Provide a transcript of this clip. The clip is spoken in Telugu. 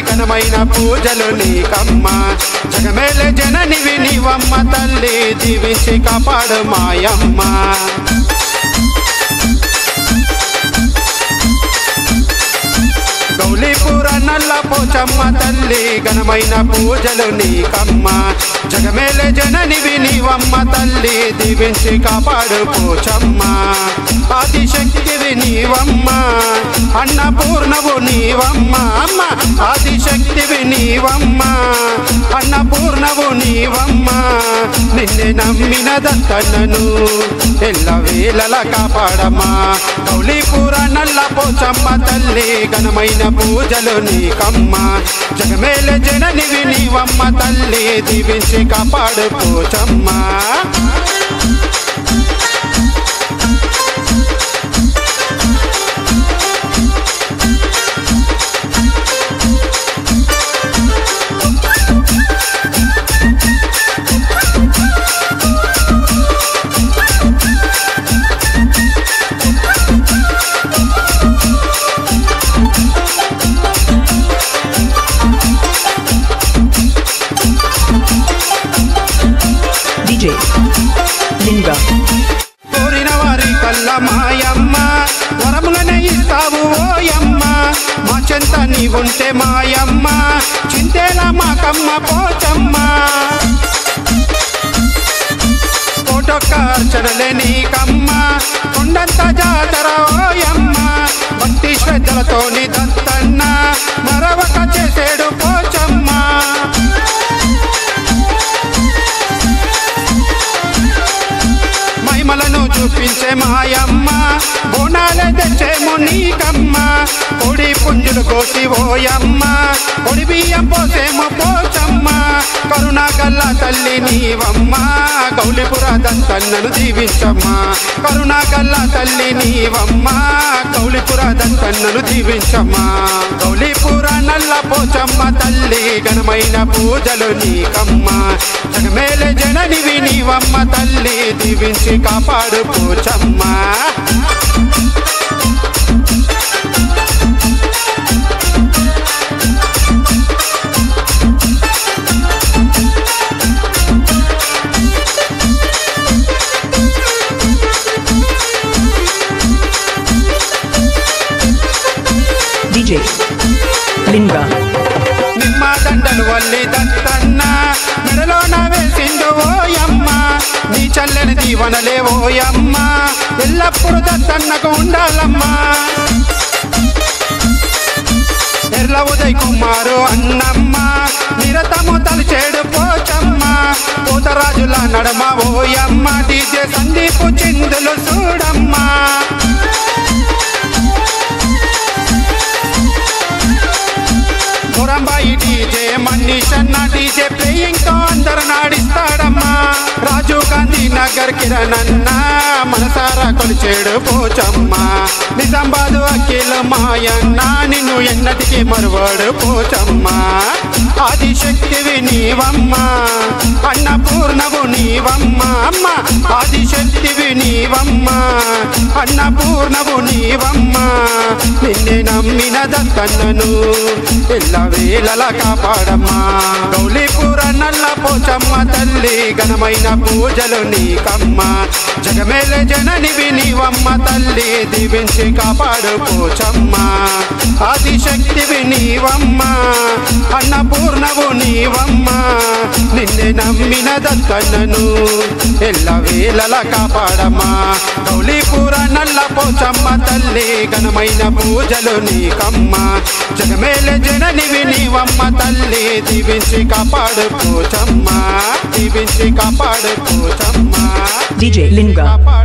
ఘనమైన పూజలు నీకమ్మ జగమేలే జననివి నీవమ్మ తల్లి దీవించి కాపాడు మాయమ్మ గౌలీపుర నల్ల పోచమ్మ తల్లి ఘనమైన పూజలు నీకమ్మ జగమేలే జననివి నీవమ్మ తల్లి దీవించి కాపాడు పోచమ్మ ఆదిశక్తివి నీవమ్మ అన్నపూర్ణవు నీవమ్మ అమ్మ ఆదిశక్తివి నీవమ్మ అన్నపూర్ణవు నీవమ్మ నిన్నే నమ్మిన దత్తన్నను ఎల్ల వేళల కాపాడమ్మా గౌలీపుర నల్ల పోచమ్మ తల్లి ఘనమైన పూజలు నీకమ్మ జగమేల జననివి నీవమ్మ తల్లి దీవించి కాపాడు పోచమ్మ DJ Linga కోరిన వారి కల్ల మాయమ్మ వరములనే ఇస్తావు ఓయమ్మ మా చెంత నీవుంటే మాయమ్మ చింతేలా మాకమ్మ పోచమ్మ కోటొక్క అర్చనలే నీకమ్మ కొండంత జాతర ఓయమ్మ భక్తి శ్రద్ధలతోని దత్తన్న మరవక చేసేడు పోచమ్మ మహిమలను చూపించే మాయమ్మ బోనాలే తెచ్చేము నీకమ్మ పొడి పుంజులు కోసి ఓయమ్మ పొడి బియ్యం పోసేము పోచమ్మ కరుణా గల్ల తల్లి నీవమ్మ గౌలిపుర దత్తన్నను దీవించమ్మా కరుణా గల్ల తల్లి నీవమ్మ గౌలిపుర దత్తన్నను దీవించమ్మా గౌలిపుర నల్ల పోచమ్మ తల్లి ఘనమైన పూజలు నీకమ్మ జగమేలే జననివి నీవమ్మ తల్లి దీవించి కాపాడు పోచమ్మ DJ Linga నిమ్మ దండలు వల్లి దత్తన్న మెడలోన వేసిండు ఓయమ్మ నీ చల్లని దీవనలే ఓయమ్మ ఎల్లప్పుడు దత్తన్నకు ఉండాలమ్మా ఎర్ల ఉదయ్ కుమారు అన్నమ్మ నిరతము తలిచేడు పోచమ్మ పోతరాజుల నడమ ఓయమ్మ డీజే సందీపు చిందులు చూడమ్మా మురంబాయి డీజే మన్నీషన్న డీజే ప్లేయింగ్ తో అందరు నాడిస్తాడమ్మా రాజీవ్ గాంధీ నగర్ కిరణన్న మనసారా కొలిచేడు పోచమ్మ నిజామాబాద్ అఖిల మాయన్న నిన్ను ఎన్నటికీ మరువాడు పోచమ్మ ఆదిశక్తివి నీవమ్మ అన్నపూర్ణవు నీవమ్మ అమ్మ ఆదిశక్తివి నీవమ్మ అన్నపూర్ణవు నీవమ్మ నిన్నే నమ్మిన దత్తన్నను ఎల్ల వేళల కాపాడమ్మా గౌలీపుర నల్ల పోచమ్మ తల్లి ఘనమైన పూజలు నీకమ్మ జగమేలే జననివి నీవమ్మ తల్లి దీవించి కాపాడు పోచమ్మ ఆదిశక్తివి నీవమ్మ అన్నపూర్ణవు నీవమ్మ నిన్నే నమ్మిన దత్తన్నను ఎల్ల వేళల కాపాడమ్మా గౌలీపుర నల్ల పోచమ్మ తల్లి ఘనమైన పూజలు నీకమ్మ జగమేలే జననివి నీవమ్మ తల్లి దీవించి కాపాడు పోచమ్మ దీవించి కాపాడు పోచమ్మ DJ Linga కాపాడు